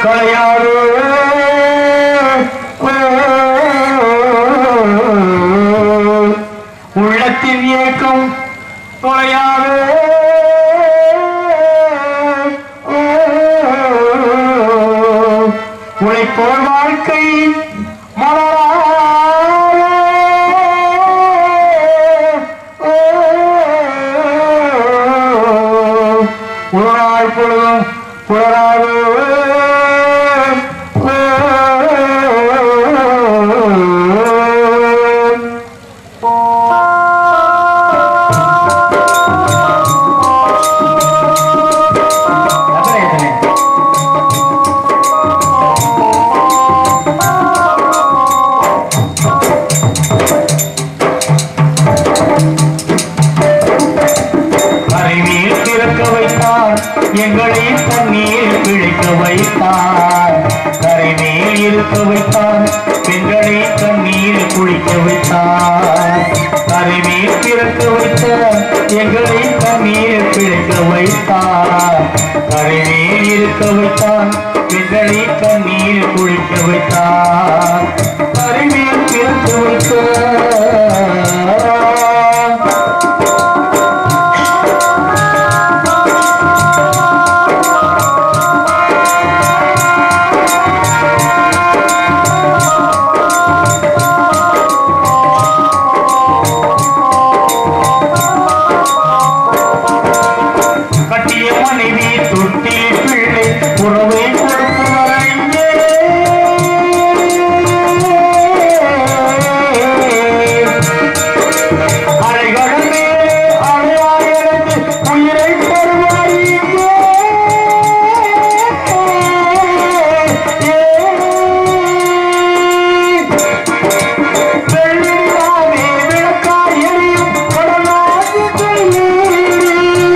தொலையாது உள்ளத்தின் ஏக்கம் தொலையாது உழைப்போர் வாழ்க்கை மலராது ஒரு நாள் பொழுதும் புலராது எத்தனை எத்தனை கரைநீர் திறக்க வைத்தார் எங்களை தண்ணீர் பிழைக்க வைத்தார் கரைநீர் இருக்க வைத்தார் பெண்களை தண்ணீர் குளிக்க வைத்தார் கரைநீர் திறக்க வைத்தார் எங்களை தண்ணீர் பிழைக்க வைத்தார் கரைநீர் இருக்க வைத்தார் பெண்களை தண்ணீர் குளிக்க வைத்தார் கரைநீர் திறக்க வைத்தார் கட்டிய மனைவி தொட்டி பிள்ளை உறவை கொடுத்து வரைந்தே அலைகள் மேலே அலையாயிரத்து உயிரை தருவாயிங்கே வெள்ளியாவே விளக்காய் எரியும் கடலாகி நீர்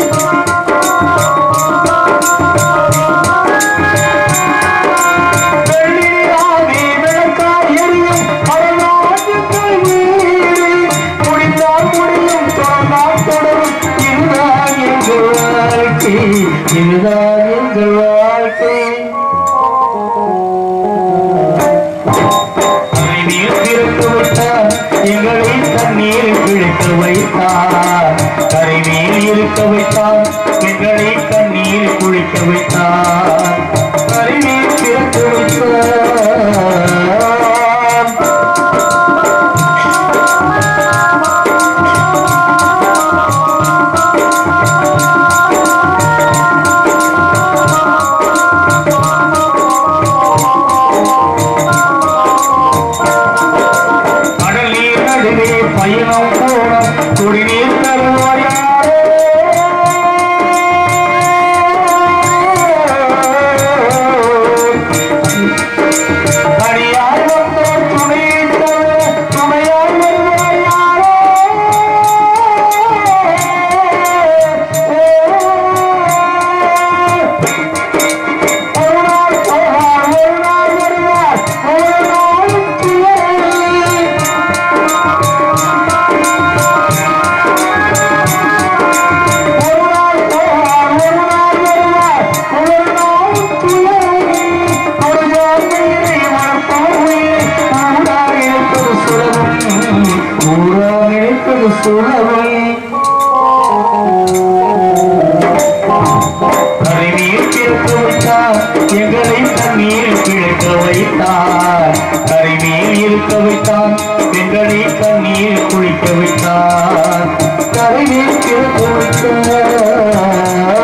வெள்ளியாவே விளக்காய் எரியும் கடலாகி நீர் முடிந்தால் முடியும் தொடர்ந்தால் தொடரும் இதுதான் எங்கள் வாழ்க்கை இதுதான் எங்கள் வாழ்க்கை கரைநீர் திறக்க வைத்தார் எங்களை தண்ணீர் பிழைக்க வைத்தார் கரைநீர் இருக்க வைத்தார் எங்களை தண்ணீர் குளிக்க வைத்தார் கரைநீர் திறக்க வைத்தார் கடல் நீர் நடுவே பயணம் போன குடிநீர் தருவாயாரே அடியார் வந்தோர் துணை தர துணையார் வருவாயாரே ஒரு நாள் போவார் ஒரு நாள் வருவார் ஒரு நாள் துயரே. ஒரு நாள் போவார் ஒரு நாள் வருவார் ஒரு நாள் துயரே. ஒரு ஜாதியை வளர்ப்போர் உயிரை ஊரார் இணைப்பது சுலபம் ஊரார் இணைப்பது சுலபம் கரைநீர் பிறக்க வைத்தார் எங்களை தண்ணீர் பிழைக்க வைத்தார் கரைநீர் இருக்க வைத்தார் எங்களை தண்ணீர் குளிக்க வைத்தார் கரைநீர் பிறக்க வைத்தார்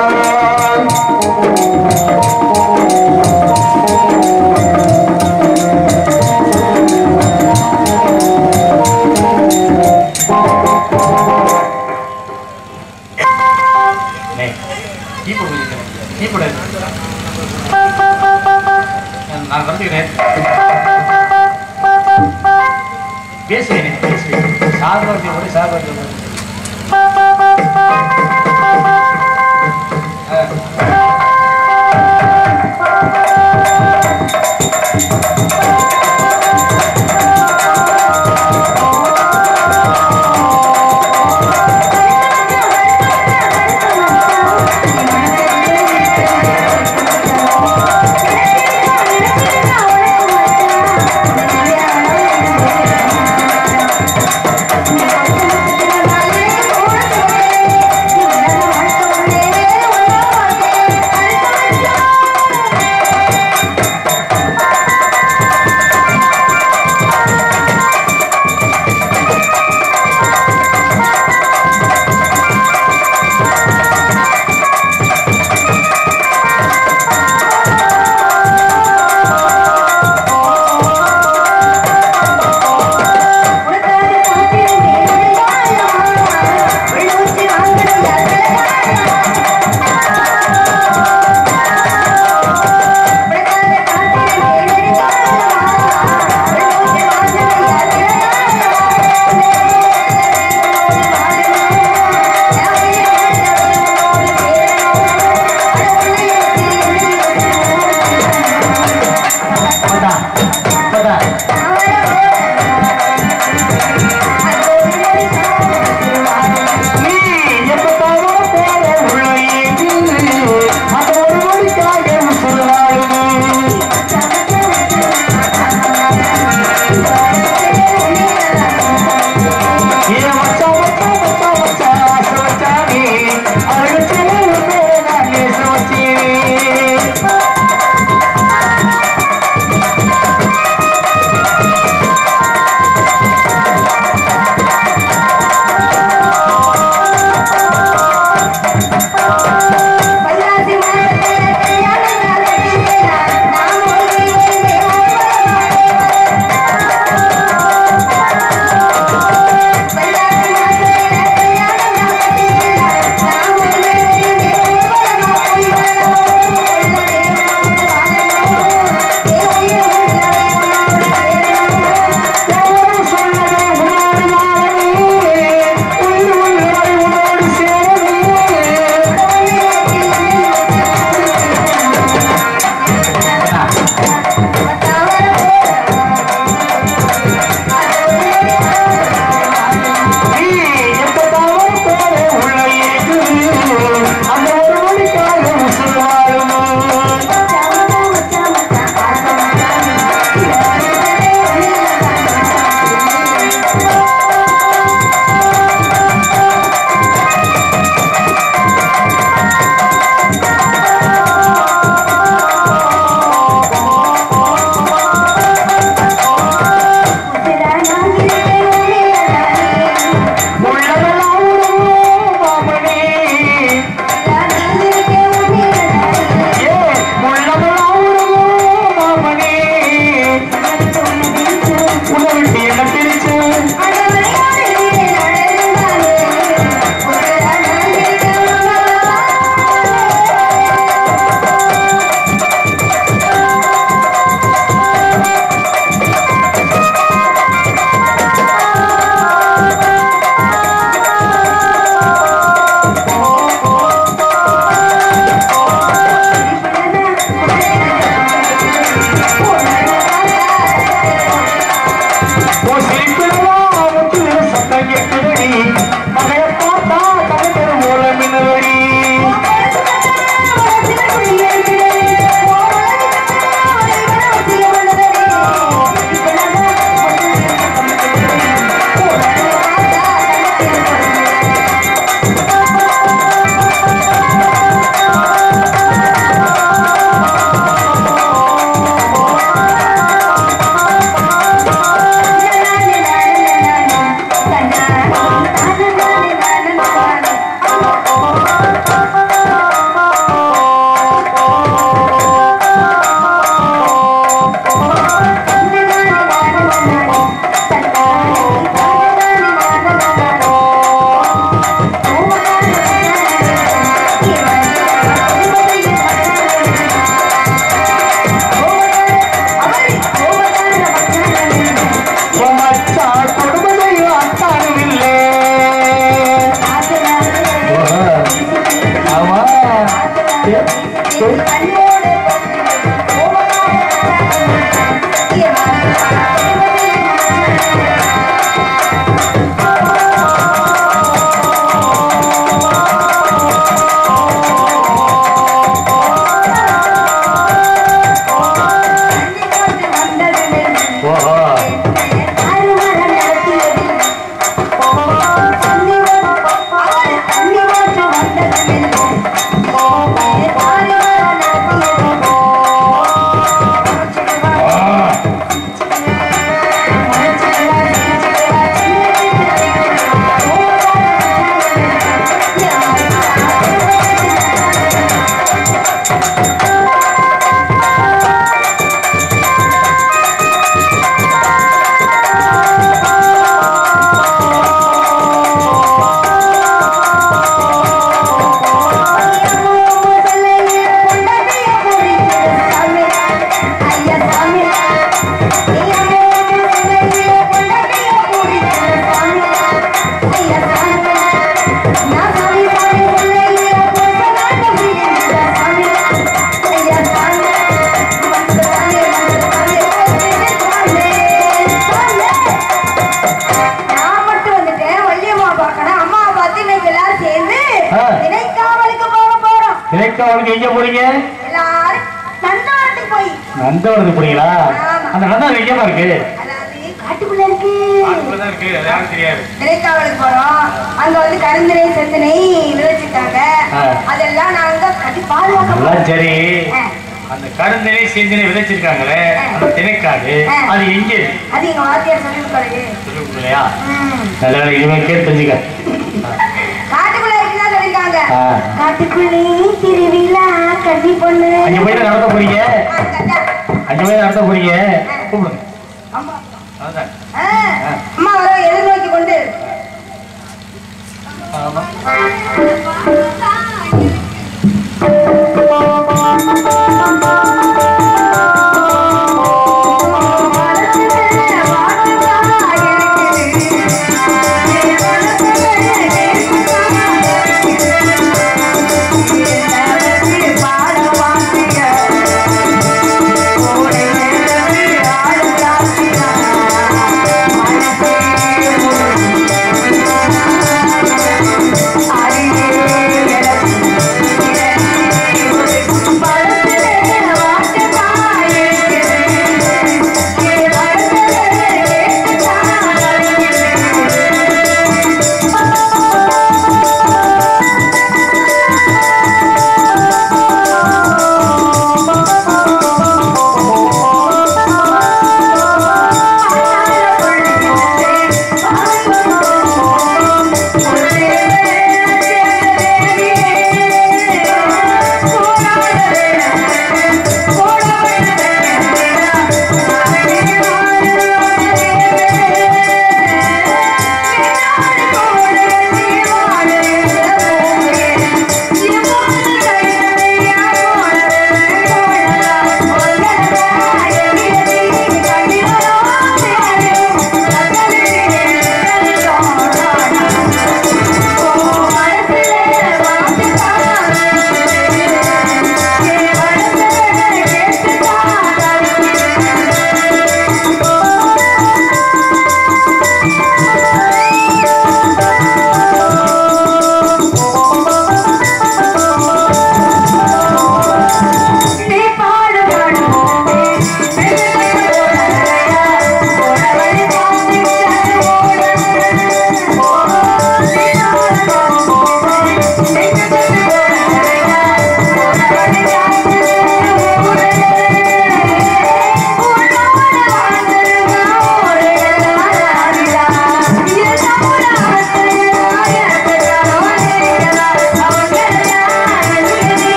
கீபோர்டு நான் வந்துக்கிறேன் பேசுகிறேன் பேசுகிறேன் சாகுபடி கூட சாகுபடி Thank you. ஓஹோ நான் மட்டும் வந்துட்டேன் வள்ளியம்மா பார்க்கணும் அம்மாவை பார்த்து இன்னைக்கு எல்லாரும் சேர்ந்து ஆ. திணைக்காவலுக்கு போக போறோம் திரைக்காவலுக்கு எங்க போறீங்க எல்லாரும் நந்தவனத்துக்கு போய் நந்தவனத்துக்கு போறீங்களா ஆமா. அந்த நந்தவனம் எங்கேமா இருக்கு அதாவது காட்டுக்குள்ள இருக்கு அதுக்குள்ளதான் இருக்கு அது யாரும் தெரியாது திணைக்காவலுக்கு போறோம் அங்க வந்து கருந்தினை செந்தனை விளைச்சிட்டாங்க ஆ. அதெல்லாம் நாங்க கட்டி பாதுகாக்க போறோம். எல்லாம் சரி ஆ. அந்த கருந்தினை செஞ்சினை விதைச்சிருக்காங்களே அந்த திணைக்காடு ஆ. அது எங்க இருக்கு? அது எங்க வாத்தியார் சொல்லி கொடுக்கறது சொல்லிக் கொடுக்கலையா ம். நல்ல வேலை, இனிமே கேட்டு தெரிஞ்சுக்க காட்டுக்குள்ள இருக்குதான் சொல்லிருக்காங்க ஆ. காட்டுக்குள்ளே திருவிழா கட்டி பொண்ணு அங்க போய் தான் நடத்த போறீங்க ஆ, கட்டா. அங்க போய் தான் நடத்த போறீங்க கூப்பிடுங்க அம்மா அதுதான் ஆ, அம்மா வர எதிர்நோக்கி கொண்டு ஆமா அடியே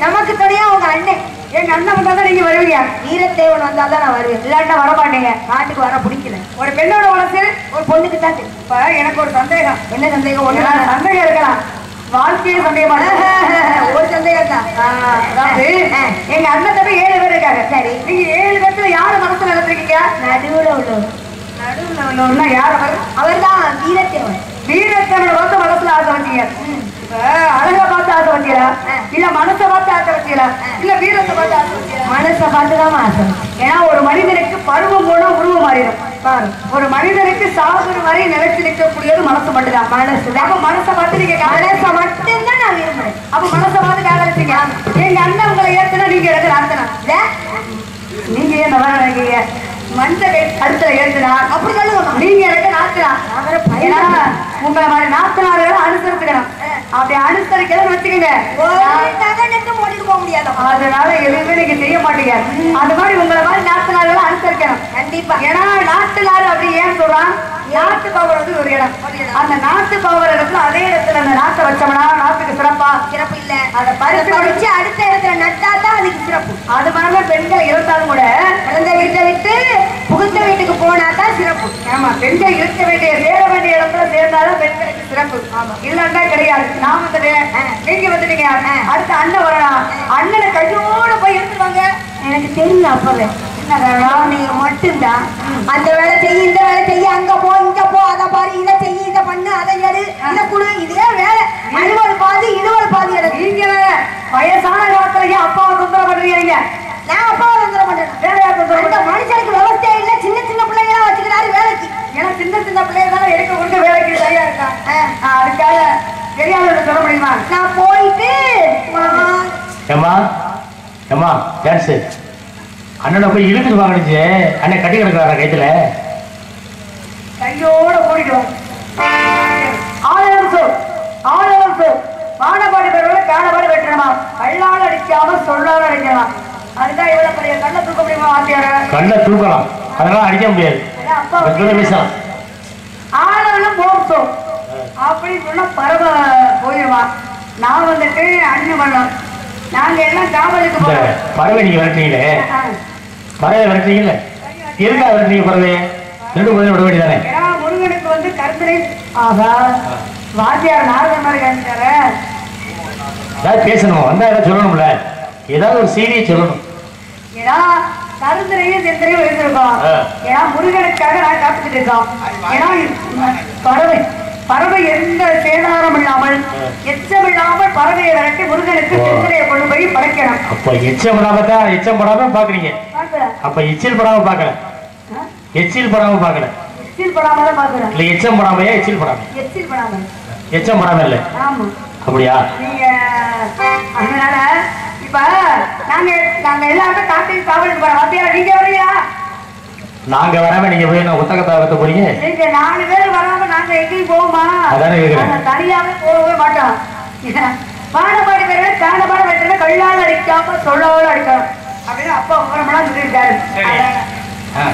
நமக்கு துணையா உங்க அண்ணன் எங்க அண்ணன் வந்தா தான் நீங்க வருவீங்க வீரத்தேவன் வந்தா தான் நான் வருவேன் இல்லாட்டா வர மாட்டீங்க காட்டுக்கு வர பிடிக்கல ஒரு பெண்ணோட வளர்ச்சி ஒரு பொண்ணுக்கு தான் தெரியும். இப்ப எனக்கு ஒரு சந்தேகம் என்ன சந்தேகம் ஒண்ணு ஒண்ணு சந்தேகம் இருக்கலாம் வாழ்க்கையே சந்தேகமா இருக்கு. ஒரு சந்தேகம் தான் ஆ, அதாவது எங்க அண்ணன் தம்பி ஏழு பேர் இருக்காங்க சரி. நீங்க ஏழு பேர்த்துல யார மனசுல நினைச்சிருக்கீங்க நடுவுல உள்ளவர் நடுவுல உள்ளவன்னா யார வரும் அவர் தான் வீரத்தேவன் வீரத்தமிழ பார்த்து மனசுல ஆசை வந்தீங்க இப்ப அழகா பார்த்து ஆசை வந்தீங்களா இல்ல மனசை பார்த்து ஆசை வந்தீங்களா இல்ல வீரத்தை பார்த்து ஆசை வந்தீங்களா மனசை பார்த்து தான் ஆசை ஏன்னா ஒரு மனிதனுக்கு பருவம் போனா உருவம் மாறிடும் பாரு ஒரு மனிதனுக்கு சாகுற வரை நிலைச்சு நிற்கக்கூடியது மனசு மட்டும்தான் மனசு அப்ப மனசை பார்த்து நீங்க மனசை மட்டும்தான் நான் விரும்புறேன் அப்ப மனசை பார்த்து காதலிச்சீங்க எங்க அண்ணன் உங்களை ஏத்துனா நீங்க எனக்கு அர்த்தனா இல்ல? நீங்க ஏன் வர நினைக்கிறீங்க மஞ்ச கை கழுத்துல ஏத்துனா அப்படி சொல்லுங்க நீங்க எனக்கு நாத்துனா நான் வேற ஏன்னா பயந்தேன். உங்களை மாதிரி நாத்தனார்களை அனுசரிச்சுக்கணும் அப்படி அனுசரிக்கலன்னு வச்சுக்கோங்க ஒரு நகனுக்கு ஓடிட்டு போக முடியாதா அதனால எதுவுமே நீங்க செய்ய மாட்டீங்க அது மாதிரி உங்களை மாதிரி நாத்தனார்களை அனுசரிக்கணும் கண்டிப்பா ஏன்னா நாட்டு நாடு அப்படி ஏன் சொல்றான் நாட்டு பவர் வந்து ஒரு இடம் அந்த நாட்டு பவர் இடத்துல அதே இடத்துல அந்த நாட்டை வச்சோம்னா நாட்டுக்கு சிறப்பா சிறப்பு இல்ல அதை அதை பறிச்சு பறிச்சு அடுத்த இடத்துல நட்டா தான் அதுக்கு சிறப்பு அது மாதிரி பெண்கள் இருந்தாலும் கூட பிறந்த வீட்டை விட்டு புகுந்த வீட்டுக்கு போனா தான் சிறப்பு ஆமா பெண்கள் இருக்க வேண்டிய சேர வேண்டிய இடத்துல சேர்ந்தாலும் பெண்களுக்கு சிறப்பு ஆமா இல்லன்னா கிடையாது நான் வந்துட்டேன் நீங்க வந்துட்டீங்க அடுத்து அண்ணன் வரலாம் அண்ணனை கையோட போய் எடுத்துவாங்க எனக்கு தெரியல அப்பவே என்ன காரணம் நீங்க மட்டும்தான் அந்த வேலை செய்ய இந்த வேலை செய்ய அங்க போ இங்க போ அதை பாரு இதை செய்ய இதை பண்ணு அதை எடு இதை குடு இதே வேலை அலுவல் பாதி இழுவல் பாதி எனக்கு நீங்க வேற வயசான காலத்துல ஏன் அப்பாவை தொந்தரவு பண்றீங்க நான் அப்பாவை தொந்தரவு பண்றேன் வேற யார் தொந்தரவு அந்த பண்றா? மனுஷனுக்கு விவசாயம் இல்ல சின்ன சின்ன பிள்ளைங்களா வச்சுக்கிறாரு வேலைக்கு ஏன்னா சின்ன சின்ன பிள்ளைங்க தானே எடுக்க கொடுக்க வேலைக்கு சரியா இருக்கா ஆ, அதுக்காக தெரியாத சொல்ல முடியுமா நான் போயிட்டு மாமா, ஏம்மா ஏம்மா டான்ஸு அண்ணனை போய் இழுத்துட்டு வாங்கினுச்சு அண்ணன் கட்டி கிடக்குறாரா கைத்துல கையோட ஓடிடும் ஆயிரம் சொல் ஆயிரம் சொல் வானபாடி பெறவரை காணபாடி வெட்டணுமா கல்லால் அடிக்காம சொல்லால் அடிக்கணுமா அதுதான் இவ்வளவு பெரிய கண்ணை தூக்க முடியுமா வாத்தியார கண்ணை தூக்கலாம் அதெல்லாம் அடிக்க முடியாது அதான் அப்பா கொஞ்சம் பேசலாம் ஆளும் போட்டோம் அப்படின்னு சொன்னா பரவ போயிடுவா நான் வந்துட்டு அண்ணன் பண்ணோம் நாங்க எல்லாம் காவலுக்கு இந்த போறோம் பறவை நீங்க விரட்டுறீங்களே ஆ. பறவை விரட்டுறீங்கல்ல இருக்கா விரட்டுறீங்க பறவை ரெண்டு முதல்ல விட வேண்டியதானே ஏன்னா முருகனுக்கு வந்து கருத்தனை ஆகா வாத்தியார் நாரதன் மாதிரி காமிச்சாரு ஏதாவது பேசணும் வந்தா ஏதாவது சொல்லணும்ல ஏதாவது ஒரு செய்தியை சொல்லணும் ஏன்னா கருந்தரையும் தெந்தரையும் எழுந்திருக்கோம் ஆ. ஏன்னா முருகனுக்காக நான் காத்துக்கிட்டு இருக்கோம் ஏன்னா ம- பறவை பறவை எந்த சேதாரம் இல்லாமல் எச்சம் இல்லாமல் பறவையை விரட்டி முருகனுக்கு ஓ. தெந்தரையை கொண்டு போய் படைக்கணும் அப்ப எச்சம் படாம தான் எச்சம் படாம பாக்குறீங்க பார்க்கல அப்ப எச்சில் படாம பாக்கல எச்சில் படாம பாக்கல எச்சில் படாம தான் பார்க்கிறேன் இல்ல எச்சம் படாமையா எச்சில் படாம எச்சில் படாம எச்சம் படாம இல்ல ஆமா அப்படியா நீங்க அதனால இப்ப நாங்க நாங்க எல்லாருமே காட்டுக்கு காவலுக்கு போறோம் வாத்தியார் நீங்க வரீங்களா நாங்க வராம நீங்க போய் நான் புத்தகத்தை வைக்க போறீங்க நீங்க நாலு பேர் வராம நாங்க எங்கேயும் போவோமா அதானே கேக்குறேன். நாங்க தனியாவே போகவே மாட்டோம் பாடப்பாடு பேர் காணப்பாடு வெட்டணும் கல்லால் அடிக்காம சொல்லாமல் அடிக்கணும் அப்படின்னு அப்பா விவரமெல்லாம் சொல்லியிருக்காரு சரி. அதான். ஆ.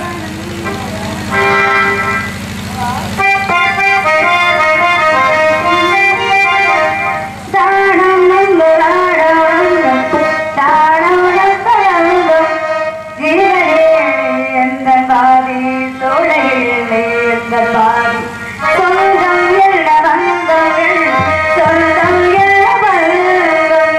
தானம் நம்புறாடம், தானம் நம்புறாடம். ஜீவனே எந்தன் பாதி, தோளையிலே எந்தன் பாதி. சொந்தம் எல்ல வந்தவள், சொந்தம் எல்ல வந்தவள்.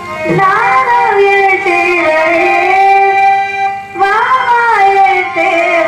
நானும் என் தீரே, மாமா என் தீரே.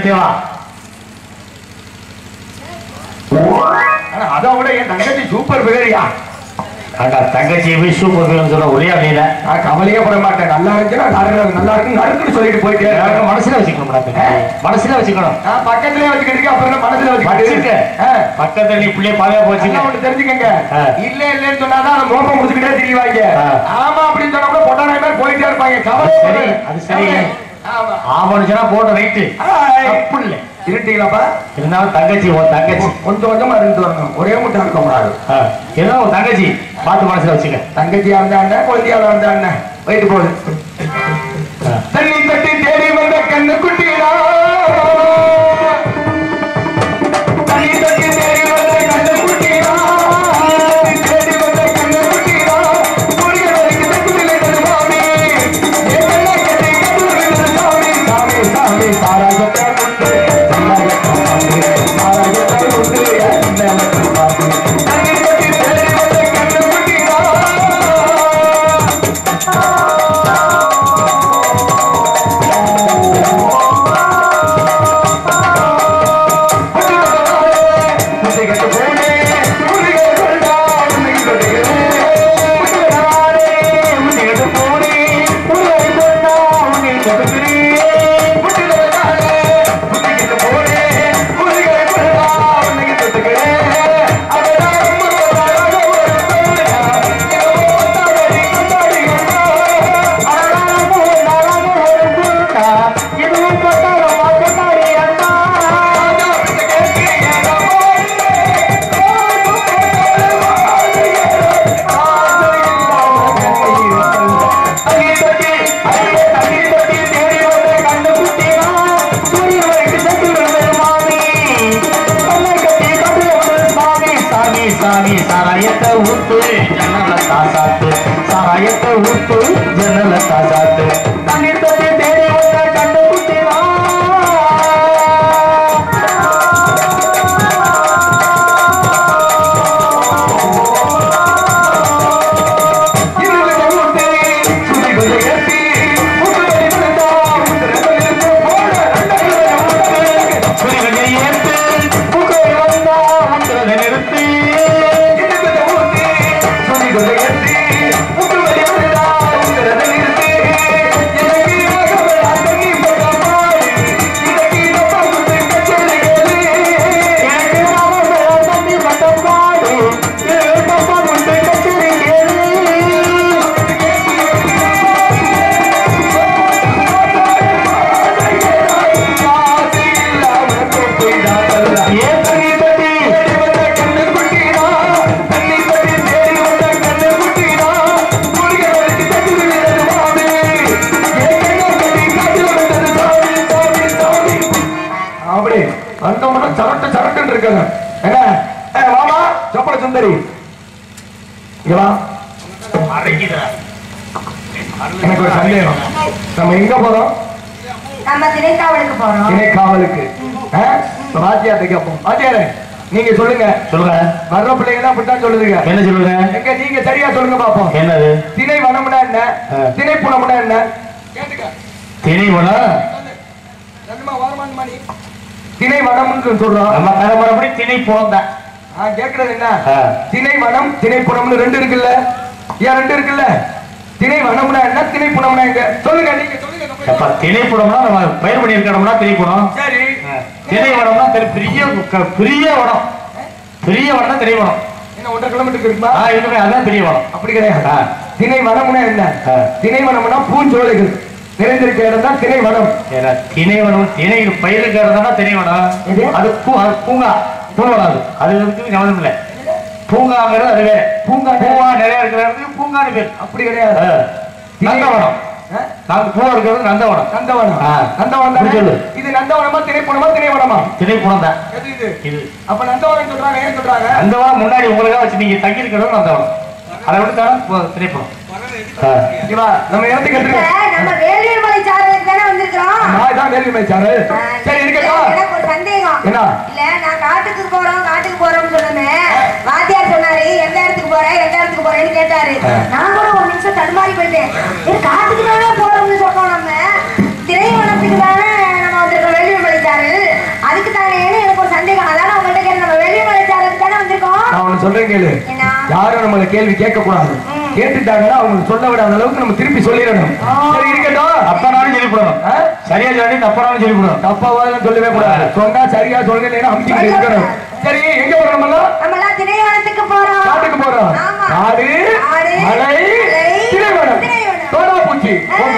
எடுத்தே வா ஆனா அதை விட என் தங்கச்சி சூப்பர் பிகரியா அடா தங்கச்சி போய் சூப்பர் ஃபிலிம் சொல்ல ஒரே அப்படின்னா நான் கவலையே பட மாட்டேன் நல்லா இருந்துச்சுன்னா நல்லா நல்லா இருக்கு நறுக்குன்னு சொல்லிட்டு போயிட்டே இருக்கேன். மனசுல வச்சுக்கணும் தங்கச்சி. மனசுல வச்சுக்கணும் நான் பக்கத்துலயே வச்சுக்கிட்டு இருக்கேன், அப்புறம் என்ன மனசுல வச்சுக்க வச்சுக்கிட்டு ஆ. பக்கத்துல நீ பிள்ளைய பாதையா நல்லா போச்சுக்க ஒண்ணு தெரிஞ்சுக்கங்க ஆ. இல்ல இல்லன்னு சொன்னாதான் அதை மோப்பம் முடிச்சுக்கிட்டே திரிவாங்க ஆ. ஆமா அப்படின்னு சொன்னா கூட பொட்டான மாதிரி போயிட்டே இருப்பாங்க கவலை அது சரி, அது சரி. ஆமா ஆவணிச்சுனா போட்ட ரைட்டு ஆய். தப்பு இல்லை இருட்டீங்களாப்பா இருந்தாலும் தங்கச்சி உன் தங்கச்சி கொஞ்சம் கொஞ்சமா இருந்து வரணும் ஒரே முட்டை இருக்க கூடாது ஆ, ஏதோ உன் தங்கச்சி பார்த்து மனசுல வச்சுக்க தங்கச்சியா இருந்தா என்ன குழந்தையா இருந்தா என்ன வயிற்று போகுது ஆ. தண்ணி தட்டி தேடி வந்த கண்ணு குட்டிடா தண்ணி தட்டி தேடி வந்த கண்ணு குட்டிடா தேடி வந்த கண்ணு குட்டிடா முருக வரைக்கும் தட்டுவில்லை தருவாமி என் கண்ணை கட்டி கட்டுவில்லை சாமி சாமி சாமி சாராயத்தை உண்டு சாராயத்தை உண்டு என் மேலத்தை பாட்டு தண்ணி தட்டி தேடி வந்த கண்ணு குட்டிடா சாமி சாராயத்தை ஊத்து ஜன்னல தாசாத்து சாராயத்தை ஊத்து ஜன்னல தாசாத்து தண்ணீர் தொட்டி தேடி வந்த கண்டு குட்டிவா சுரிகளை ஏத்து புகை வந்தா உங்களை நிறுத்தி எனக்கு அவசர தண்ணி பட்டம் பாடு பப்பம் உண்டு கச்சேரி கேளு ஏன் தண்ணி தட்டி அப்படி வந்தோம்னா சரட்டு சரட்டுன்னு இருக்காங்க என்ன ஏ, வாமா சொப்பட சுந்தரி இங்க வா எனக்கு ஒரு சந்தேகம் நம்ம எங்க போறோம் நம்ம திணைக்காவலுக்கு போறோம் இணைக்காவலுக்கு ஆ? இப்ப வாத்தியார்ட்ட கேட்போம் வாத்தியாரே நீங்க சொல்லுங்க சொல்லுங்க வர்ற பிள்ளைங்க தான் அப்படித்தான் சொல்லுதுங்க என்ன சொல்லுங்க எங்க நீங்க சரியா சொல்லுங்க பாப்போம் என்னது திணை வனம்னா என்ன ஆ. திணை புனம்னா என்ன கேட்டுக்க திணிவனம் ரெண்டுமா வாரமானுமா நீ திணை வனம்னு சொல்றோம் நம்ம தலைமுறைப்படி திணை போந்தேன் நான் கேக்குறது என்ன திணை வனம் திணை புனம்னு ரெண்டு இருக்குல்ல ஏன் ரெண்டு இருக்குல்ல திணை வனம்னா என்ன திணை புனம்னா எங்க சொல்லுங்க நீங்க சொல்லுங்க நம்ம அப்ப திணைப்புடம்னா நம்ம பயிர் பண்ணியிருக்கணும்னா திணைப்புடம் சரி திணைவனம்னா தெரி- பெரிய க- பெரிய வனம் பெரிய வனம் தான் திணைவனம் என்ன ஒன்றரை கிலோமீட்டருக்கு இருக்குமா ஆ இருக்குமே அதான் பெரிய வனம் அப்படி கிடையாது ஆ. திணை வனம்னா என்ன ஆ. திணை வனம்னா பூஞ்சோலைகள் நிறைந்திருக்க இடம் தான் திணை வனம் ஏன்னா திணைவனம் திணை பயிருக்கு இடம்னா திணைவனம் எது? அது பூ அது பூங்கா பூவனம் அது அது வந்து ஞாபகம் இல்லை பூங்காங்கிறது அது வேற பூங்கா பூவா நிறைய இருக்கிற இடத்துக்கு பூங்கான்னு பேர் அப்படி கிடையாது ஆ. நந்தவனம் ஆ? நாங்க பூவா இருக்கிறது நந்தவனம் நந்தவனம் ஆ. நந்தவனம் அப்படி தானே? சொல்லு. இது நந்தவனமா திணைப்புணமா திணைவனமா திணைப்புடம் தான் எது இது இது அப்ப நந்தவனம் சொல்றாங்க ஏன் சொல்றாங்க நந்தவனம் முன்னாடி உங்களுக்காக வச்சு நீங்க தங்கி இருக்கிறது நந்தவனம் அதை விட்டு தான் திணைப்புடம் ஆ. இவா நம்ம இடத்துக்கு இப்ப எடுத்துக்க நம்ம வேலூர் மலை சாரலுக்கு தானே வந்திருக்கிறோம் நான் தான் வேலி மேய்ச்சாரு சரி இருக்கட்டா எனக்கு ஒரு சந்தேகம் என்ன இல்ல நான் காட்டுக்கு போறோம் காட்டுக்கு போறோம்னு சொன்னேன் வாத்தியார் சொன்னாரு எந்த இடத்துக்கு போறேன் எந்த இடத்துக்கு போறேன்னு கேட்டாரு நான் கூட ஒரு நிமிஷம் தடுமாறி போயிட்டேன் ஏ, காட்டுக்கு தானே போறோம்னு சொன்னோம் நம்ம திரைவனத்துக்கு தானே நம்ம வந்திருக்கோம் வேலூர் மலை சாரல் ஒண்ணு சொல்றேன் கேளு என்ன? யாரும் நம்மள கேள்வி கேட்க கூடாது கேட்டுட்டாங்கன்னா அவங்க சொல்ல விடாத அளவுக்கு நம்ம திருப்பி சொல்லிடணும் சரி இருக்கட்டும் தப்பானாலும் சொல்லி போடணும் ஆ? சரியா சொல்லி தப்பானாலும் சொல்லி போடணும் தப்பாவாதான் சொல்லவே கூடாது சொன்னா சரியா சொல்லுங்க இல்லைன்னா அமுக்கிட்டு இருக்கணும் சரி எங்க போறோம் நம்மலாம் நம்ம எல்லாம் திரையாளத்துக்கு போறோம் காட்டுக்கு போறோம் ஆமா. காடு காடு, மலை மலை, திரைவனம் திரைவனம். தோடா பூச்சி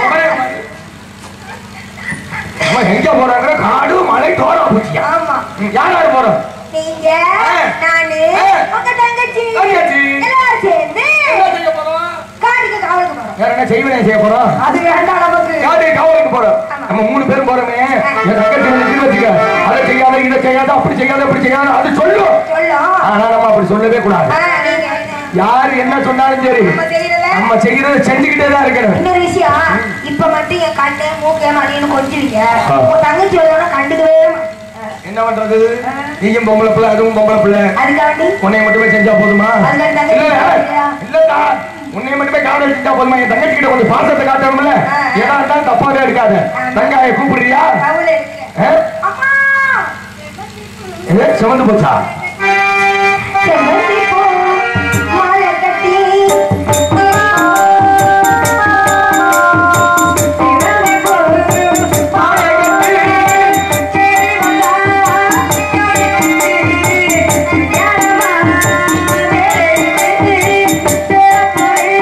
எங்க போறாங்க காடு மலை தோடா பூச்சியா ஆமா ம், யார் யார் போறோம் நீங்க ஆ. நானு ஆ. உங்க தங்கச்சி தங்கச்சி. எல்லாரும் சேர்ந்து என்ன செய்ய போறோம் காட்டுக்கு காவலுக்கு போறோம் வேற என்ன செய்வனே செய்ய போறோம் அது வேண்டாம் நமக்கு காடு காவலுக்கு போறோம் ஆமா. நம்ம மூணு பேரும் போறோமே என் தங்கச்சி வந்து வச்சுக்க அதை செய்யாத இதை செய்யாத அப்படி செய்யாத அப்படி செய்யாத அது சொல்லும் சொல்லும் ஆனா நம்ம அப்படி சொல்லவே கூடாது ஆ, நீங்க என்ன? யாரு என்ன சொன்னாலும் சரி நம்ம செய்யறத நம்ம செய்யறத செஞ்சுக்கிட்டே தான் இருக்கணும் இன்னொரு விஷயம் இப்ப மட்டும் என் கண்ணு மூக்கு மணின்னு கொஞ்சுவீங்க ஆ. உங்க தங்கச்சி வந்தோட கண்டுக்கவே மாட்டேன். என்ன பண்றது நீயும் பொம்பளை பிள்ளை அதுவும் பொம்பளை பிள்ளை அதுக்காண்டி உன்னை மட்டுமே செஞ்சா போதுமா அதுல தங்கச்சி இல்ல இல்லையா? இல்லடா உன்னை மட்டுமே காவல் செஞ்சா போதுமா என் தங்கச்சி கிட்ட கொஞ்சம் பாசத்தை காட்டணும்ல ஆ. ஏன்னா இருந்தாலும் தப்பாவே இருக்காது ஆமா. தங்காய கூப்பிடுறியா கவுல இருக்கு ஆ? அம்மா ஏ, சிவந்து போச்சா செம்பருத்தி பூ மாலை கட்டி சிவந்த பூ மாலை கட்டி சேரி வந்தா யாரை கட்டி யாரம்மா வேலை சேரப்போரே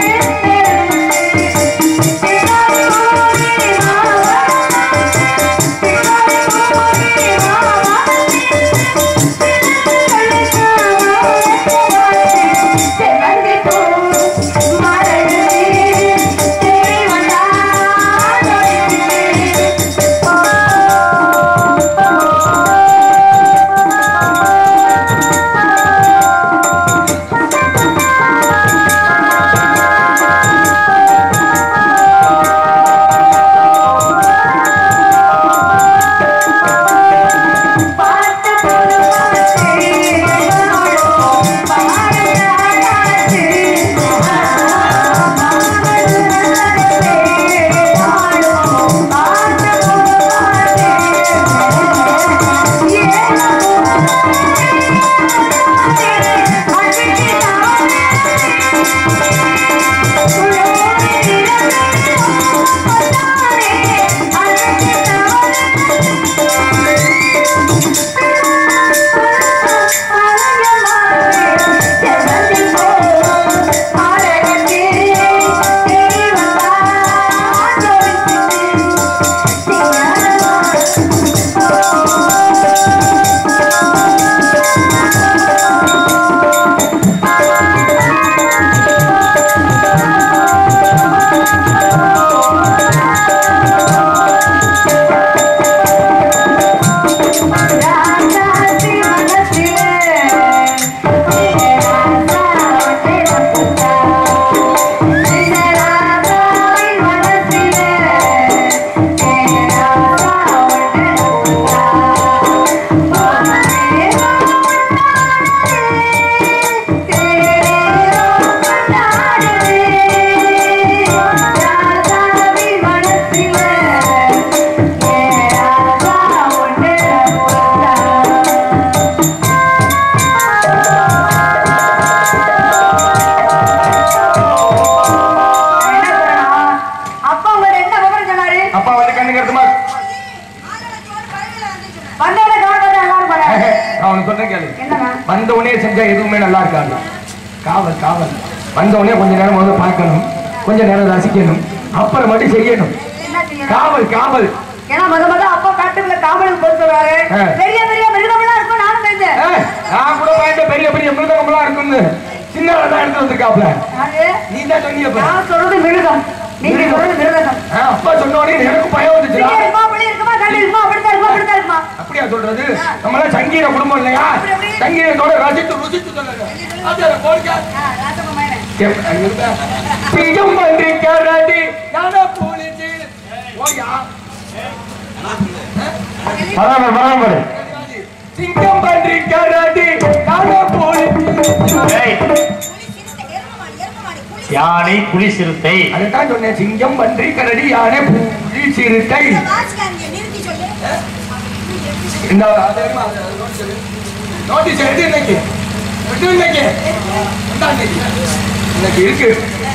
அப்பா உங்கள்ட்ட என்ன விவரம் சொன்னாரு அப்பா வந்து கண்ணு கருத்துமா வந்தோட கவர்மெண்ட் எல்லாரும் போறாங்க நான் உனக்கு சொல்றேன் கேளு என்னன்னா வந்த உடனே செஞ்சா எதுவுமே நல்லா இருக்காது காவல் காவல் வந்த உடனே கொஞ்ச நேரம் முதல்ல பார்க்கணும் கொஞ்ச நேரம் ரசிக்கணும் அப்புறம் மட்டும் செய்யணும் என்ன செய்யணும் காவல் காவல் ஏன்னா முத முத அப்பா காட்டுக்குள்ள காவலுக்கு போய் சொல்றாரு ஆ. பெரிய பெரிய மிருகமெல்லாம் இருக்கும் நானும் தெரிஞ்சேன் ஏய், நான் கூட பயந்த பெரிய பெரிய மிருகமெல்லாம் இருக்குன்னு சின்ன தான் எடுத்து வந்திருக்காப்ல யாரு? நீ தான் சொன்னியப்ப நான் சொல்றது மிருகம் நீங்க மிருகம். சொல்றது மிருகம் ஆ, அப்பா சொன்ன உடனே எனக்கு பயம் வந்துச்சுடா பெரிய இருக்குமா புள்ளி இருக்குமா கண்டு இருக்குமா அப்படித்தான் இருக்குமா அப்படித்தான் இருக்குமா அப்படியா சொல்றது நம்மளாம் சங்கீத குடும்பம் இல்லையா சங்கீதத்தோட ரசித்து ருசித்து சொல்லுங்க அது அதை போடுங்க. எம், அங்க இருந்தா, சிங்கம் பன்றி கரடி யானை புலிச்சு ஓயா பரவாயில்ல பரவாயில்ல சிங்கம் பன்றி கரடி யானை புலிச்சு ஏய், யானை புலி சிறுத்தை அதைத்தான் சொன்னேன் சிங்கம் பன்றி கரடி யானை புலி சிறுத்தை இந்த நோட்டீஸ் எழுதி இன்னைக்கு அது இன்னைக்கு ரெண்டாம் தேதி இன்னைக்கு இருக்கு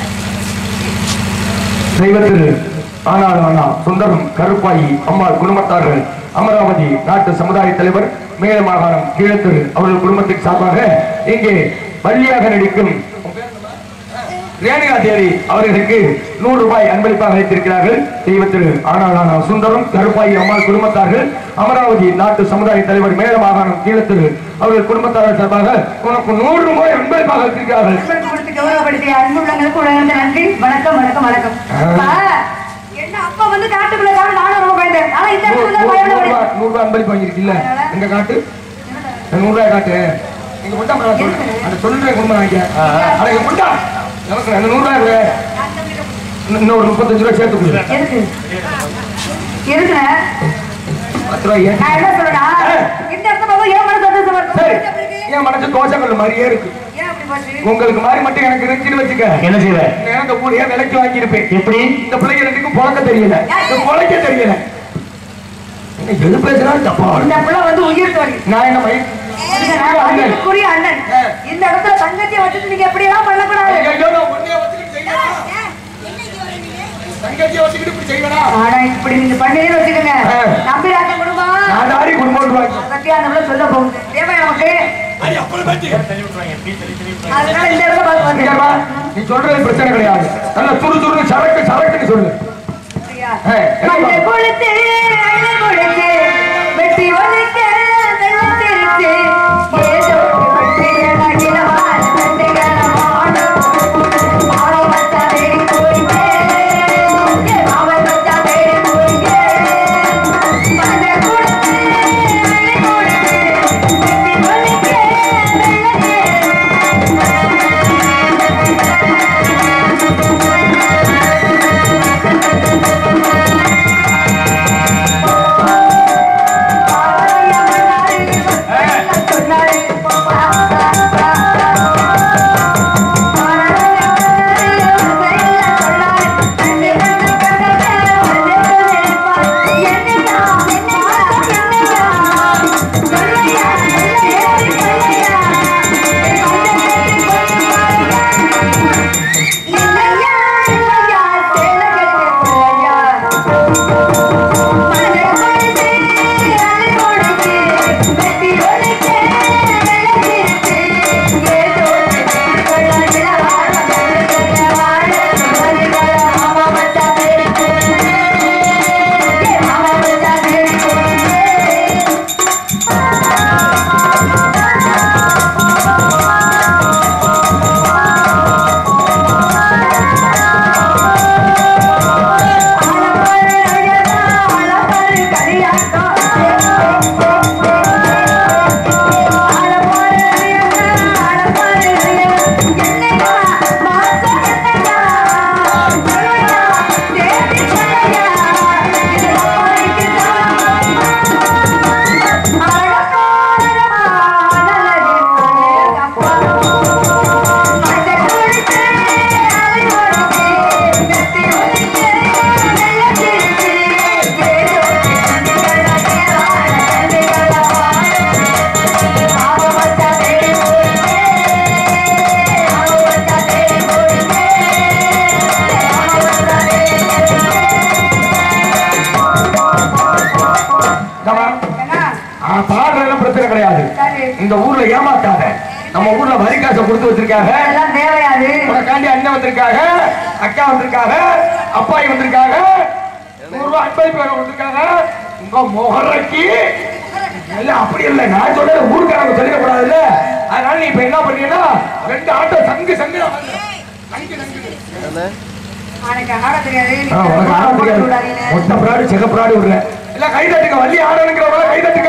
தெய்வத்திரு ஆனாலும் அண்ணா சுந்தரம் கருப்பாயி அம்மாள் குடும்பத்தார்கள் அமராவதி நாட்டு சமுதாய தலைவர் மேல மாகாணம் கீழத்திரு அவர்கள் குடும்பத்தின் சார்பாக இங்கே வள்ளியாக நடிக்கும் ரேணுகா தேவி அவர்களுக்கு நூறு ரூபாய் அன்பளிப்பாக அளித்திருக்கிறார்கள் தெய்வத்திரு ஆனாலான சுந்தரம் கருப்பாயி அம்மாள் குடும்பத்தார்கள் அமராவதி நாட்டு சமுதாய தலைவர் மேல மாகாணம் கீழத்திரு அவர்கள் குடும்பத்தார்கள் சார்பாக உனக்கு நூறு ரூபாய் அன்பளிப்பாக அளித்திருக்கிறார்கள் நண்பருக்கு கொடுத்து கௌரவப்படுத்திய அன்புள்ளங்களுக்கு உலகந்த நன்றி வணக்கம் வணக்கம் வணக்கம் அப்பா, என்ன அப்பா வந்து காட்டுக்குள்ள காடு நானும் ரொம்ப பயந்தேன் ஆனா இந்த இடத்துல தான் நூறு பயப்பட ரூபாய் முடியாது நூறு ரூபாய் அன்பளிப்பு வாங்கிருக்கீல்ல எங்க காட்டு இந்த நூறு ரூபாய் காட்டு நீங்க முட்டா நான் சொல்றேன் அந்த சொல்றேன் குடும்பம் வாங்க அட இங்க முட்டா எனக்கு அந்த நூறு ரூபாய் கொடு. இன்னும் இன்னும் ஒரு முப்பத்தஞ்சு ரூபாய் சேர்த்து கொடு எதுக்கு எதுக்குண்ணே பத்து ரூபாய் ஏன் நான் என்ன சொல்றேன்னா இந்த இடத்துல போகும்போது ஏன் மனசு சந்தோஷமா சரி இருக்கும் என் மனசு தோசை கல்லு மாதிரியே இருக்கு ஏன் அப்படி போச்சு உங்களுக்கு மாதிரி மட்டும் எனக்கு இருந்துச்சுன்னு வச்சுக்க என்ன செய்வ எனக்கு கூடிய விலைக்கு வாங்கியிருப்பேன் எப்படி இந்த பிள்ளைங்க ரெண்டுக்கும் பொழக்க தெரியல இந்த பொழைக்க தெரியல என்ன எது பேசுறாலும் தப்பா வருது. இந்த பிள்ளை வந்து உயிர் தோழி நான் என்ன மயி இது நான் மதிப்புக்குரிய அண்ணன் இந்த இடத்துல தங்கச்சியை வச்சுட்டு நீங்க எப்படி எல்லாம் பண்ணக்கூடாது ஐயோ, நான் உன்னைய வச்சுக்கிட்டு செய்வேனா? தங்கச்சியை வச்சுக்கிட்டு இப்படி செய்வேனா? ஆனா இப்படி நீங்க பண்ணீங்கன்னு வச்சுக்கோங்க ஆ. நம்பிராஜன் குடும்பம் நான் தாடி குடும்பம் வாங்கி பத்தி அந்த பிள்ளை சொல்ல போகுது தேவை நமக்கு அதனால இந்த இடத்துல பார்த்து வந்து சரியாம்மா? நீ சொல்றது பிரச்சனை கிடையாது நல்ல துரு துருன்னு சரக்கு சரக்குன்னு சொல்லு ஆ, என்ன மஞ்சள் பா- கொளுத்து, வெள்ளை கொளுத்து, வெட்டி ஒலிக்க, வெள்ளம் தெரிச்சு, ஏதோ ஒரு வெட்டிகள இளவான தந்தைகள வாழும். மாலை வச்சா தேடி போயிட்டே, மாவல் வச்சா தேடி போயிட்டே. மஞ்சள் கொளுத்து, வெள்ளை கொளுத்து, வெட்டி ஒலிக்க, வெள்ளம் தெரிச்சு, இந்தாம்மா, ஆ, பாடுறதெல்லாம் பிரச்சனை கிடையாது இந்த ஊர்ல ஏமாத்தாத நம்ம ஊர்ல வரி காசை கொடுத்து வச்சிருக்காங்க அதெல்லாம் தேவையாது உனக்காண்டி அண்ணன் வந்திருக்காங்க அக்கா வந்திருக்காங்க அப்பாய் வந்திருக்காங்க நூறு ரூபாய் அன்பளிப்பு வேற வந்திருக்காங்க உங்க முகரைக்கு இல்ல அப்படி இல்ல நான் சொல்றது ஊருக்காரங்க சொல்லிடக்கூடாதுல்ல அதனால நீ இப்ப என்ன பண்ணீங்கன்னா ரெண்டு ஆட்டோ சங்கு சங்கு சங்கு சங்கு எனக்கு ஆட தெரியாது ஆ, உனக்கு ஆட தெரியாது. மொட்டை பிராடு செக பிராடு விடுற இல்ல கை தட்டுங்க வள்ளி ஆடணுங்கிறவங்க கை தட்டுங்க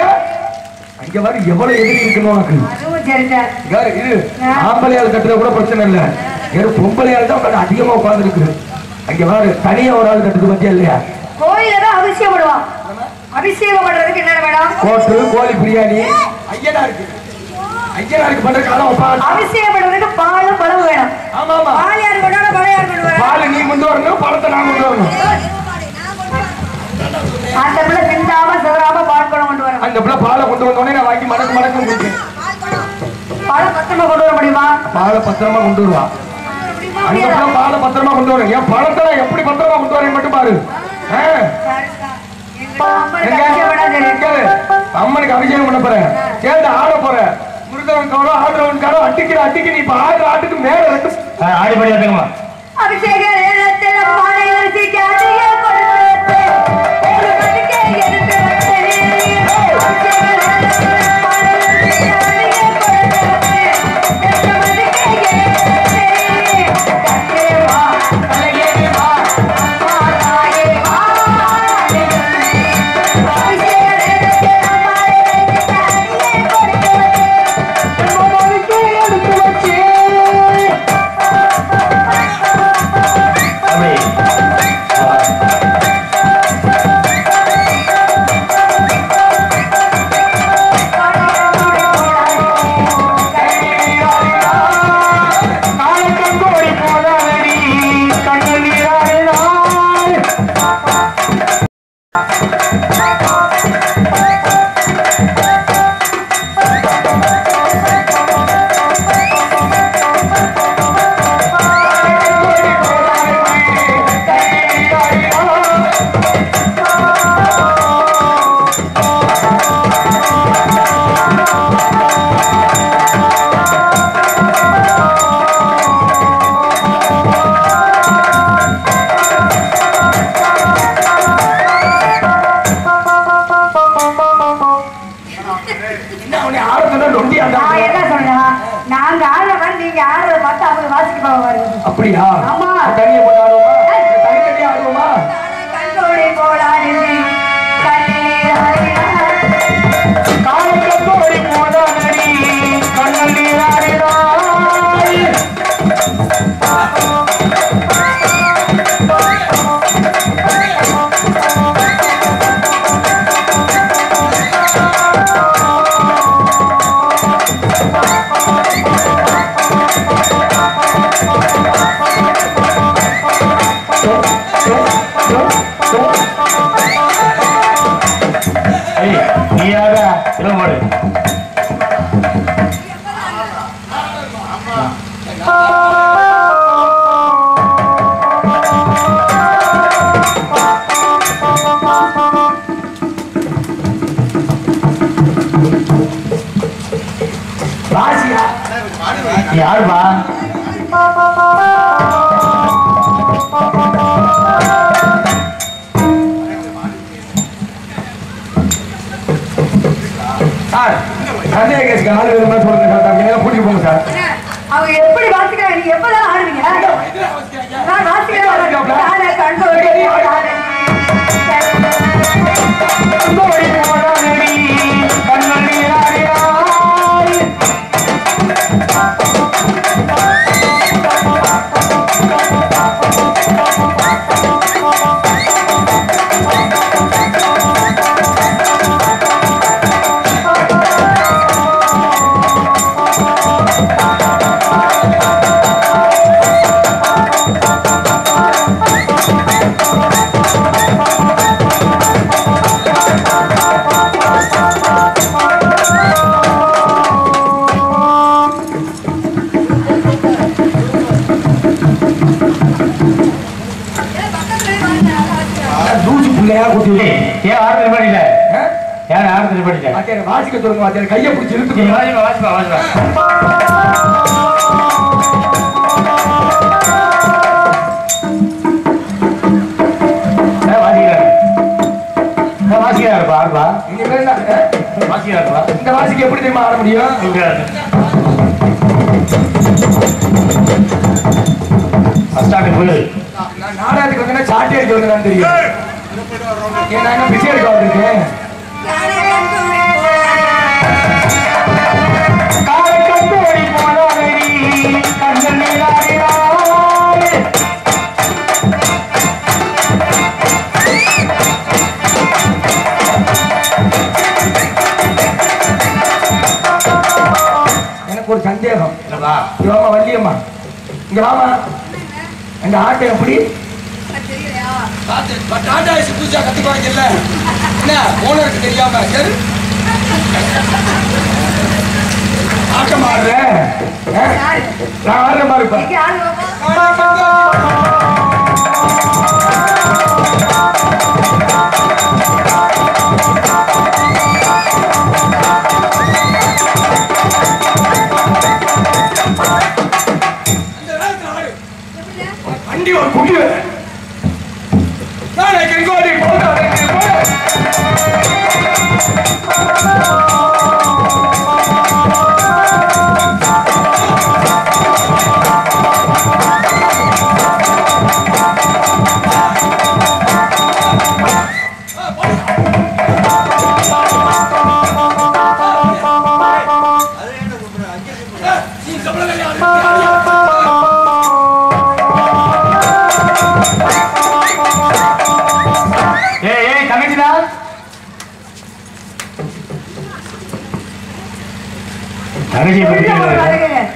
அங்க வர எவ்வளவு எதிரி இருக்கணும் உனக்கு அதுவும் சரிதான் யாரு இது ஆம்பளையால் கட்டுறது கூட பிரச்சனை இல்ல யாரு பொம்பளையால் தான் உட்கார்ந்து அதிகமா உட்கார்ந்து இருக்குது அங்க பாரு தனியா ஒரு ஆள் கட்டுறது பத்தியா இல்லையா கோயில தான் அபிஷேகம் பண்ணுவான் அபிஷேகம் பண்றதுக்கு என்ன வேணும் கோட்டு கோழி பிரியாணி ஐயனா இருக்கு ஐயனாருக்கு பண்ற காலம் வைப்பா. அபிஷேகம் பண்றதுக்கு பாலும் பழமும் வேணும் ஆமா ஆமா பால் யார் கொண்டாட பழம் யார் கொண்டு வர பால் நீ கொண்டு வரணும் பழத்தை நான் கொண்டு வரணும் அந்த பிள்ளை திண்டாம சிவராம பால் பழம் கொண்டு வரும் அந்த பிள்ளை பாலை கொண்டு வந்தோடனே நான் வாங்கி மடக்கு மடக்கு குடிச்சேன் பழ பத்திரமா கொண்டு வர முடியுமா பாலை பத்திரமா கொண்டு வருவான் முடியுமா அந்த முடியாதா? பழம் பாலை பத்திரமா கொண்டு வரும் என் பழத்தை எப்படி பத்திரமா கொண்டு வரேன் மட்டும் பாரு ஆ, எங்க அம்மனுக்கு எங்க? அபிஷேகம் பண்ணா தெரியும். கேளு. அம்மனுக்கு அபிஷேகம் பண்ண போறேன் சேர்ந்து ஆட போறேன் முருகவன்காரோ ஆடுறவன்காரோ அடிக்கிற அடிக்க நீ இப்ப ஆடுற ஆட்டுக்கு மேல ரெண்டு ஆ, ஆடி பாடி வந்துங்கம்மா அபிஷேக நேரத்தில் பானை அரிசிக்கு அதிக கொடுத்து, ஒரு கடுக்கை எடுத்து வைத்தேன். அபிஷேக நேரத்தில் பானை அரிசிக்கு அதிக கொடுத்து, எட்டு மணிக்கு எடுத்து வைத்தேன். கண்ணே வா, கலையே வா, அம்மா தாயே வா. அபிஷேக நேரத்தில் பானை அரிசிக்கு அதிக கொடுத்து வைத்தேன். எடுத்து வச்சு அப்படி காலக்கங்கோடி போதாதடி கண்ணல் நீராடினாள் என்ன அவனை ஆட சொன்னா நொண்டி அந்த நான் என்ன சொன்னா நாங்க ஆடுறவங்க நீங்க ஆடுறத பார்த்து அவங்க வாசிக்க போவாங்க அப்படியா ஆமா. தனியை போட்டு ஆடுவோமா தனி தனியா ஆடுவோமா கண்கோடி போலாடி காலக்கங்கோடி போதாதடி கண்ணல் நீராடினாள் ஏய், நீ யாரா இருங்க மாடு ராசியா நீ யாருமா சார் சந்தேக கேஸ்க்கு ஆள் வேணுமா சொல்லுங்க சார் தம்பி நேரா கூட்டிட்டு போங்க சார் அவங்க எப்படி வாசிக்கிறாங்க நீங்க எப்பதான் ஆடுவீங்க நான் வாசிக்கிறேன் கண்கோடி போலாடி கங்கோடி போதாதடி கண்ணல் நீராடினாள் தூசி பிள்ளையா குட்டி ஏய், ஏன் ஆறு படிக்கல ஆ? ஏன் ஆறு படிக்கல வாத்தியார் வாசிக்க சொல்லுங்க வாத்தியார் கையை பிடிச்சி நீ இழுத்து வாசிப்பா வாசிப்பா வாசிப்பா ஏன் வாசிக்கிறாரு ஏன் வாசிக்கிறாருப்பா ஆறுப்பா இனிமேல் என்ன, ஆ? வாசிக்கிறாருப்பா இந்த வாசிக்கு எப்படி தெரியுமா ஆட முடியும் ஃபஸ்ட்டாண்டு போய் நான் நாடகத்துக்கு வந்து சாட்டி அடிக்க வந்து தெரியும் ஏன் நான் என்ன பிஸி எடுக்க வந்திருக்கேன் காலை கண்டு ஓடி போனாதடி கண்ணல் நீராடினாள் எனக்கு ஒரு சந்தேகம் என்னப்பா இங்க வாமா வள்ளியம்மா இங்க வாமா அந்த ஆட்டை எப்படி டாடா ஏசி புதுசா கத்துக்குவாங்கல்ல என்ன ஓனருக்கு தெரியாம சரி ஆட்டம் ஆடுற நான் ஆடுற மாதிரி இருப்பேன் இங்க ஆளு வாப்பா. அந்த நேரத்துல ஆடு. வண்டி ஒரு குட்டி வேற. நானே கெங்கோடி போடாதே, நீ போடு. நீ கமலகல்யா ஆடு. ஏய் ஏய் தங்கச்சிடா தங்கச்சி பத்தி வெளிய போங்க, கேளு. அதுக்கு.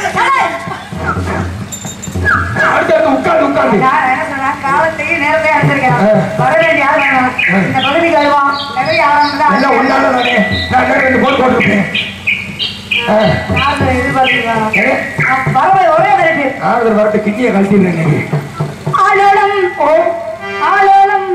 அடுத்தடுத்து உட்கார்ந்து உட்கார்ந்து நான் என்ன சொன்னேன், காலத்தையும் நேரத்தையும் அடிச்சிருக்கேன். வர வேண்டிய ஆள் வேணும். இந்த பகுதிக்கு வருவான். நிறைய ஆரம்பிச்சா எல்லாம் ஒன்னால நானே நான் இன்னும் ரெண்டு போல் போட்டிருப்பேன் ஆ. யாரு எதிர்பார்த்திருக்காங்க? ஏ, நான் வரவே ஒரே மிரட்டு. ஆறுதல் வரட்டு கிட்டியை கழிச்சிருந்தேன் நீ ஆலோலம் ஓ ஆலோலம்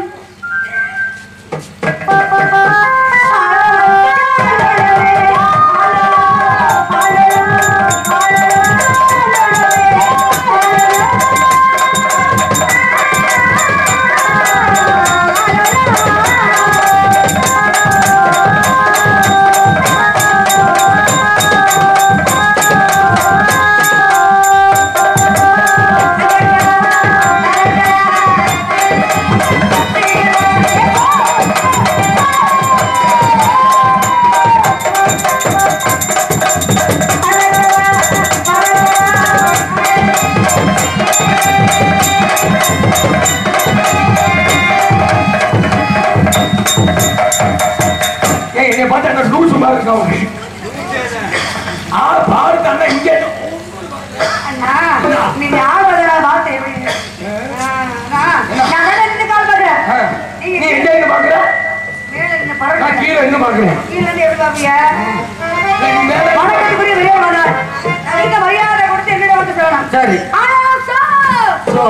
ஏய் என்னை பார்த்தா என்ன லூசு மாதிரி இருக்கா உனக்கு ஆ பாரு தானே இங்கே அண்ணா, நீங்க யார் வந்தா வார்த்தை எப்படி? ஆ, அண்ணா, நான் மேல நின்னு கால் பண்றேன். ஆ. நீங்க நீ எங்க இருந்து பாக்குற மேல நின்னு நான் பரவாயில்ல. கீழே இருந்து பாக்குறேன் கீழ இருந்து எப்படி பாப்பீங்க? நீ மேல வணக்கத்துக்குரிய பெரியவர் வந்தார். நான் இந்த மரியாதை கொடுத்து என்னிடம் வந்து சொல்லணும். சரி ஆனா, சார். So,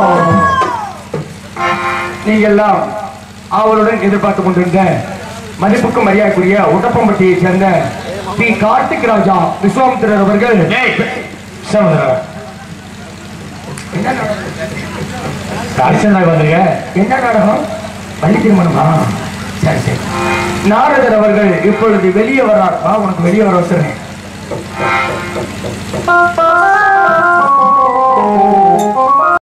நீங்கெல்லாம் ஆவலுடன் எதிர்பார்த்து கொண்டிருந்த மதிப்புக்கும் மரியாதைக்குரிய உடப்பம்பட்டியை சேர்ந்த பி கார்த்திக் ராஜா விஸ்வாமித்திரர் அவர்கள் ஏய் சமுதிரா என்ன நாடகம்? அரசனாக வந்திருக்க என்ன நாடகம் பள்ளி திருமணமா சரி சரி நாரதர் அவர்கள் இப்பொழுது வெளியே வர்றார் வா உனக்கு வெளியே வர வச்சுறேன்